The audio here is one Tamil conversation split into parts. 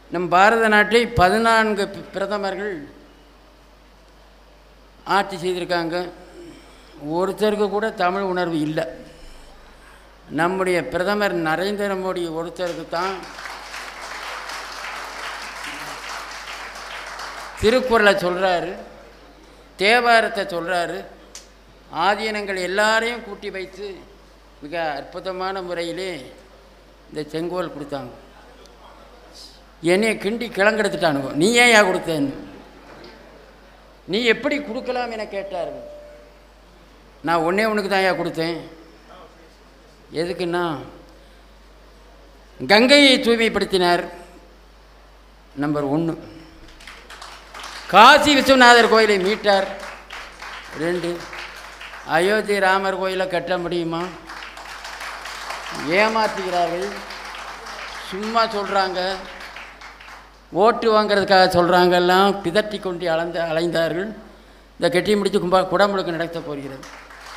நம் பாரத நாட்டை பதினான்கு பி- பிரதமர்கள் ஆட்சி செய்திருக்காங்க ஒருத்தருக்கு கூட தமிழ் உணர்வு இல்லை நம்முடைய பிரதமர் நரேந்திர மோடி ஒருத்தருக்கு தான் திருக்குறளை சொல்கிறாரு தேவாரத்தை சொல்கிறாரு ஆதீனங்கள் எல்லாரையும் கூட்டி வைத்து மிக அற்புதமான முறையிலே இந்த செங்கோல் கொடுத்தாங்க என்னைய கிண்டி கிளங்கெடுத்துட்டானுங்க நீ ஏன் யா கொடுத்தேன்னு நீ எப்படி கொடுக்கலாம் என கேட்டார்கள் நான் ஒன்றே உனக்கு தான் ஏன் கொடுத்தேன் எதுக்குன்னா கங்கையை தூய்மைப்படுத்தினார் நம்பர் ஒன்று காசி விஸ்வநாதர் கோயிலை மீட்டார் ரெண்டு அயோத்தி ராமர் கோயிலை கட்ட முடியுமா ஏமாற்றுகிறார்கள் சும்மா சொல்கிறாங்க ஓட்டு வாங்குறதுக்காக சொல்கிறாங்கெல்லாம் பிதட்டி கொண்டு அலைந்த அலைந்தார்கள் இந்த கெட்டி முடித்து கும்பா குடமுழுக்கு நடத்த போகிறது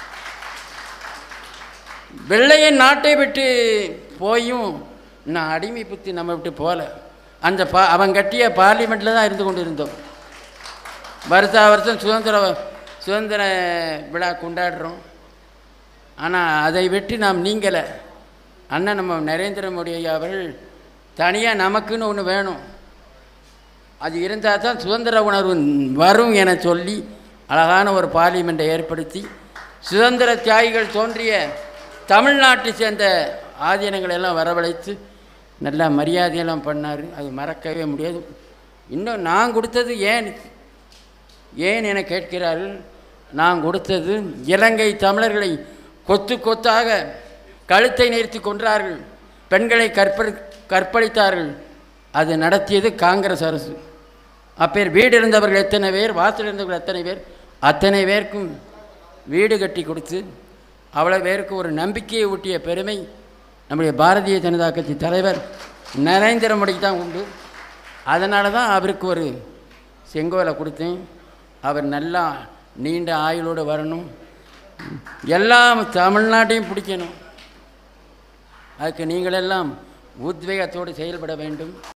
வெள்ளையன் நாட்டை விட்டு போயும் நான் அடிமை புத்தி நம்ம விட்டு போகல அந்த பா அவன் கட்டிய பார்லிமெண்ட்டில் தான் இருந்து கொண்டு இருந்தோம் வருஷா வருஷம் சுதந்திர சுதந்திர விழா கொண்டாடுறோம் ஆனால் அதை விட்டு நாம் நீங்கலை அண்ணன் நம்ம நரேந்திர மோடி ஐயா அவர்கள் தனியாக நமக்குன்னு ஒன்று வேணும் அது இருந்தால் தான் சுதந்திர உணர்வு வரும் என சொல்லி அழகான ஒரு பார்லிமெண்ட்டை ஏற்படுத்தி சுதந்திர தியாகிகள் தோன்றிய தமிழ்நாட்டை சேர்ந்த ஆதீனங்களை எல்லாம் வரவழைத்து நல்லா மரியாதையெல்லாம் பண்ணார் அது மறக்கவே முடியாது இன்னும் நான் கொடுத்தது ஏன் ஏன் என கேட்கிறார்கள் நான் கொடுத்தது இலங்கை தமிழர்களை கொத்து கொத்தாக கழுத்தை நிறுத்தி கொன்றார்கள் பெண்களை கற்பழி கற்பழித்தார்கள் அது நடத்தியது காங்கிரஸ் அரசு அப்பேர் வீடு இருந்தவர்கள் எத்தனை பேர் வாசல் இருந்தவர்கள் எத்தனை பேர் அத்தனை பேருக்கும் வீடு கட்டி கொடுத்து அவ்வளோ பேருக்கு ஒரு நம்பிக்கையை ஊட்டிய பெருமை நம்முடைய பாரதிய ஜனதா கட்சி தலைவர் நரேந்திர மோடிக்கு தான் உண்டு அதனால தான் அவருக்கு ஒரு செங்கோலை கொடுத்தேன் அவர் நல்லா நீண்ட ஆயுளோடு வரணும் எல்லாம் தமிழ்நாட்டையும் பிடிக்கணும் அதுக்கு நீங்களெல்லாம் உத்வேகத்தோடு செயல்பட வேண்டும்